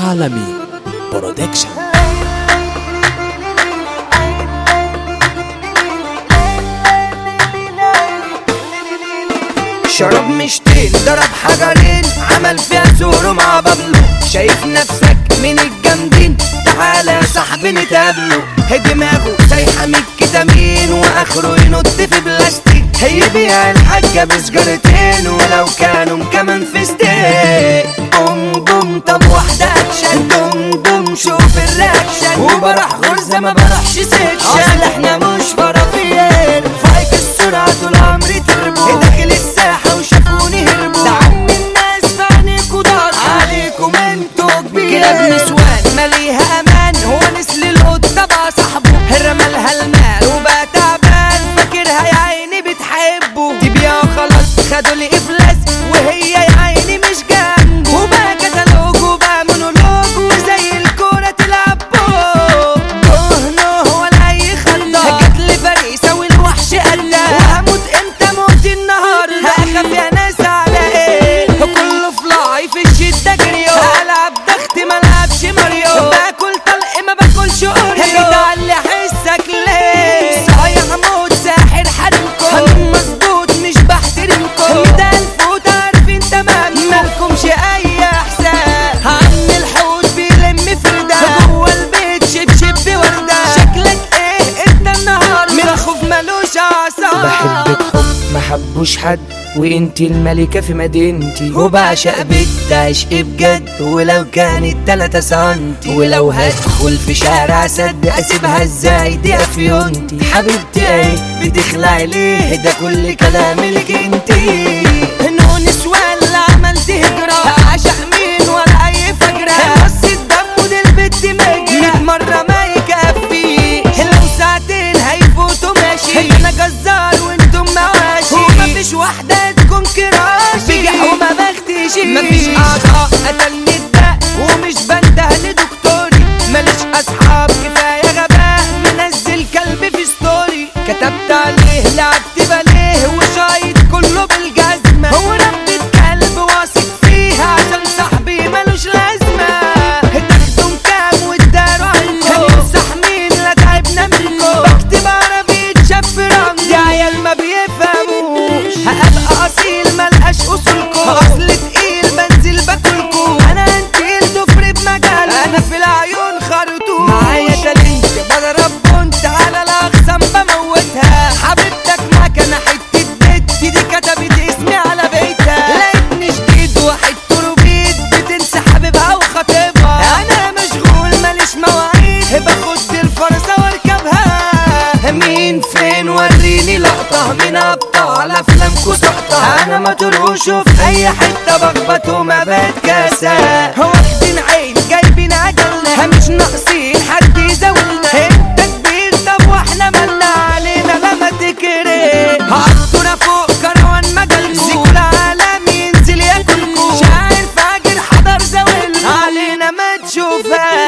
العالمي برودكشن شرب مشتين ضرب حجرين عمل فيها زورو مع بابلو شايف نفسك من الجامدين تعالى يا صاحبي نتقابلوا هي دماغه سايحة من الكتامين واخره ينط في بلاستيك هي بيها الحاجة بسجارتين ولو كانوا كمان في ستيك بوم بوم طب واحدة اكشن دوم دوم شوف الرياكشن وبروح غرزة ما بروحش سكشن اصل احنا مش فرافير فايق السرعة طول عمري تربو داخل الساحة وشافوني هربوا ده عم الناس في عينيكوا دار عليكم انتوا كبير كلاب نسوان ماليها امان هو نسل القطة بقى صاحبه رمالها المال وبقى تعبان فاكرها يا عيني بتحبه تبيع خلاص خدوا لي افلاس وهي يا عيني مش جنبه وبقى كتالوج وبقى مونولوج وزي الكورة تلعب بوك نو ولا اي خضة جت لي فريسة والوحش قلة وهموت امتى موت النهاردة هخاف يا ناس على ايه كله فلاي في الشدة جريو العب ضغط ملعبش ماريو باكل طلق ما باكلش اوريو تعلي حسك ليه صايع موت ساحر حرمكم انا مظبوط مش بحترمكم ده الفوت عارفين تمام مالكمش اي احساس عم الحوت بيلم فردة جوه البيت شبشب وردة شكلك ايه انت النهارده من الخوف ملوش اعصاب بحبك حب ما حبوش حد وانتي الملكة في مدينتي وبعشق بنت عشق بجد ولو كانت تلاتة سنتي ولو هدخل في شارع سد اسيبها ازاي دي افيونتي حبيبتي ايه بتخلعي ليه ده كل كلامك انتي نون ولا عملت هجرة عشق مين ولا اي فجرة بس الدم ودي البت مجرى ميت مرة ما يكفيش لو ساعتين هيفوتوا ماشي انا جزار وانتم مواشي ومفيش واحدة تكون كراش بجح وما بختشي مفيش اعضاء قتلني الدق ومش بنده لدكتوري ماليش اصحاب كفاية غباء منزل كلب في ستوري كتبت عليه لعبت باليه وشايط كله بالجزمة هو ربة كلب واثق فيها عشان صاحبي ملوش لازمة تاخدوا كام واداروا عنه هنمسح مين لا تعبنا منه بكتب عربي تشف رمز يا عيال ما بيفهموش هبقى اصيل ملقاش اصولكم اصل تقيل بنزل باكلكم انا انتيل ضفر بمجال انا في العيون خرطوش معايا تالنت بضرب بنت على الاقسام بموتها حبيبتك مكنه حته بيت دي كتبت اسمي على بيتها لقيتني شديد واحد تروبيت بتنسى حبيبها وخطيبها انا مشغول ماليش مواعيد باخد الفرصه واركبها مين فين وريني لقطه من ابطال افلامكو سقطه انا ما تروشوا في اي حته بخبط وما بتكاسى واخدين عين جايبين عجلنا مش ناقصين حد يزاولنا انت كبير طب واحنا مالنا علينا لما تكره حطونا فوق كروان مجالكو زيكو العالم ينزل ياكلكو شاعر فاجر حضر زاولنا علينا ما تشوفها